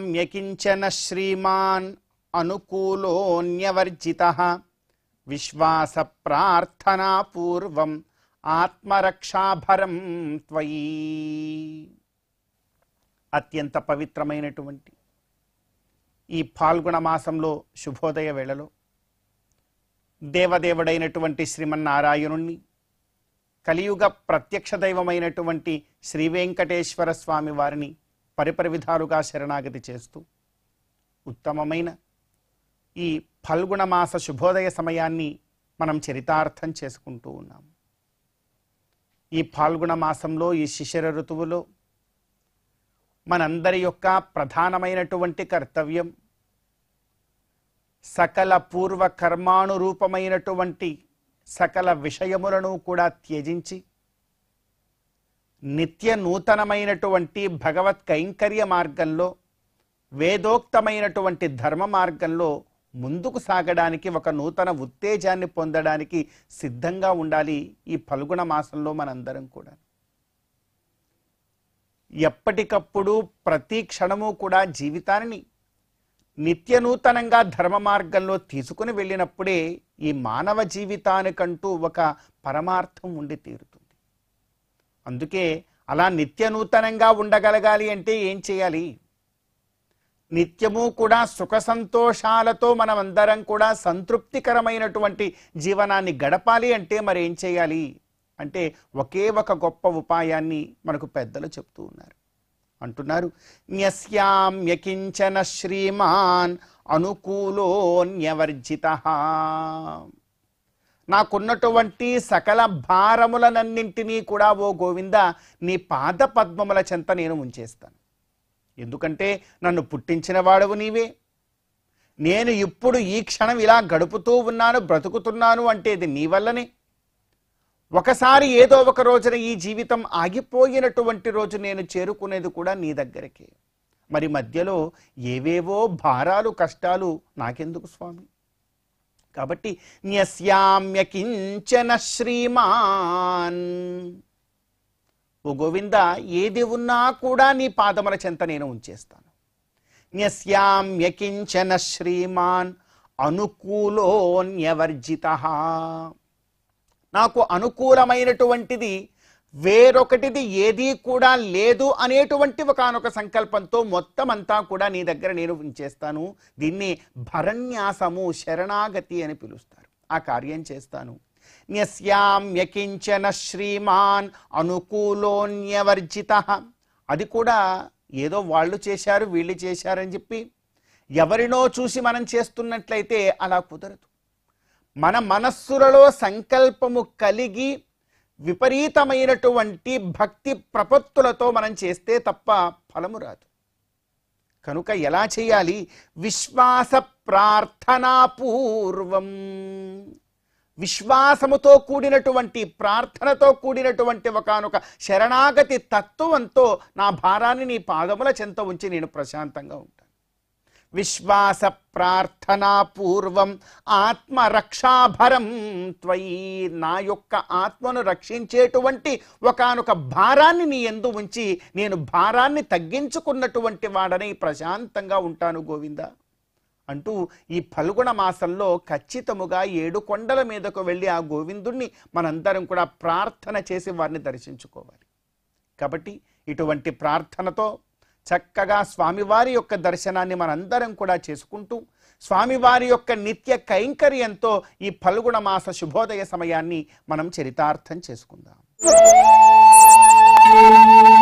యస్యామ్యకించన శ్రీమాన్ అనుకూలోన్యవర్జిత విశ్వాస ప్రార్థనా పూర్వం ఆత్మరక్షాభరం త్వయి అత్యంత పవిత్రమైనటువంటి ఈ పాల్గొన మాసంలో శుభోదయ వేళలో దేవదేవుడైనటువంటి శ్రీమన్నారాయణుణ్ణి కలియుగ ప్రత్యక్ష దైవమైనటువంటి శ్రీ వెంకటేశ్వర స్వామి వారిని పరిపరి విధాలుగా శరణాగతి చేస్తూ ఉత్తమమైన ఈ ఫల్గుణ మాస శుభోదయ సమయాన్ని మనం చరితార్థం చేసుకుంటూ ఉన్నాం ఈ పాల్గొన మాసంలో ఈ శిశిర ఋతువులో మనందరి యొక్క ప్రధానమైనటువంటి కర్తవ్యం సకల పూర్వ కర్మానురూపమైనటువంటి సకల విషయములను కూడా త్యజించి నిత్య నూతనమైనటువంటి భగవత్ కైంకర్య మార్గంలో వేదోక్తమైనటువంటి ధర్మ మార్గంలో ముందుకు సాగడానికి ఒక నూతన ఉత్తేజాన్ని పొందడానికి సిద్ధంగా ఉండాలి ఈ ఫల్గుణ మాసంలో మనందరం కూడా ఎప్పటికప్పుడు ప్రతి క్షణము కూడా జీవితాన్ని నిత్య నూతనంగా ధర్మ మార్గంలో తీసుకుని వెళ్ళినప్పుడే ఈ మానవ జీవితానికంటూ ఒక పరమార్థం ఉండి తీరుతుంది అందుకే అలా నిత్య నూతనంగా ఉండగలగాలి అంటే ఏం చేయాలి నిత్యము కూడా సుఖ సంతోషాలతో మనం అందరం కూడా సంతృప్తికరమైనటువంటి జీవనాన్ని గడపాలి అంటే మరి ఏం చేయాలి అంటే ఒకే ఒక గొప్ప ఉపాయాన్ని మనకు పెద్దలు చెప్తూ ఉన్నారు అంటున్నారు న్యస్యామ్యకించన శ్రీమాన్ అనుకూలోన్యవర్జిత నాకున్నటువంటి సకల భారములనన్నింటినీ కూడా ఓ గోవింద నీ పాద పద్మముల చెంత నేను ఉంచేస్తాను ఎందుకంటే నన్ను పుట్టించిన వాడవు నీవే నేను ఇప్పుడు ఈ క్షణం ఇలా గడుపుతూ ఉన్నాను బ్రతుకుతున్నాను అంటే ఇది నీ వల్లనే ఒకసారి ఏదో ఒక రోజున ఈ జీవితం ఆగిపోయినటువంటి రోజు నేను చేరుకునేది కూడా నీ దగ్గరకే మరి మధ్యలో ఏవేవో భారాలు కష్టాలు నాకెందుకు స్వామి కాబట్టి న్యస్యామ్యకించన శ్రీమాన్ ఓ గోవింద ఏది ఉన్నా కూడా నీ పాదముల చెంత నేను ఉంచేస్తాను న్యస్యామ్యకించన శ్రీమాన్ అనుకూలోన్యవర్జిత నాకు అనుకూలమైనటువంటిది వేరొకటిది ఏదీ కూడా లేదు అనేటువంటి ఒకనొక సంకల్పంతో మొత్తం అంతా కూడా నీ దగ్గర నేను ఉంచేస్తాను దీన్ని భరణ్యాసము శరణాగతి అని పిలుస్తారు ఆ కార్యం చేస్తాను న్యస్యామ్యకించన శ్రీమాన్ అనుకూలోన్యవర్జిత అది కూడా ఏదో వాళ్ళు చేశారు వీళ్ళు చేశారని చెప్పి ఎవరినో చూసి మనం చేస్తున్నట్లయితే అలా కుదరదు మన మనస్సులలో సంకల్పము కలిగి విపరీతమైనటువంటి భక్తి ప్రపత్తులతో మనం చేస్తే తప్ప ఫలము రాదు కనుక ఎలా చేయాలి విశ్వాస ప్రార్థనా పూర్వం విశ్వాసముతో కూడినటువంటి ప్రార్థనతో కూడినటువంటి ఒకనొక శరణాగతి తత్వంతో నా భారాన్ని నీ పాదముల చెంత ఉంచి నేను ప్రశాంతంగా ఉంటాను విశ్వాస ప్రార్థనా పూర్వం ఆత్మరక్షాభరం త్వయి నా యొక్క ఆత్మను రక్షించేటువంటి ఒకనొక భారాన్ని నీ ఎందు ఉంచి నేను భారాన్ని తగ్గించుకున్నటువంటి వాడని ప్రశాంతంగా ఉంటాను గోవింద అంటూ ఈ ఫల్గుణ మాసంలో ఖచ్చితముగా ఏడు కొండల మీదకు వెళ్ళి ఆ గోవిందుణ్ణి మనందరం కూడా ప్రార్థన చేసి వారిని దర్శించుకోవాలి కాబట్టి ఇటువంటి ప్రార్థనతో చక్కగా స్వామివారి యొక్క దర్శనాన్ని మనందరం కూడా చేసుకుంటూ స్వామివారి యొక్క నిత్య కైంకర్యంతో ఈ ఫల్గుణ మాస శుభోదయ సమయాన్ని మనం చరితార్థం చేసుకుందాం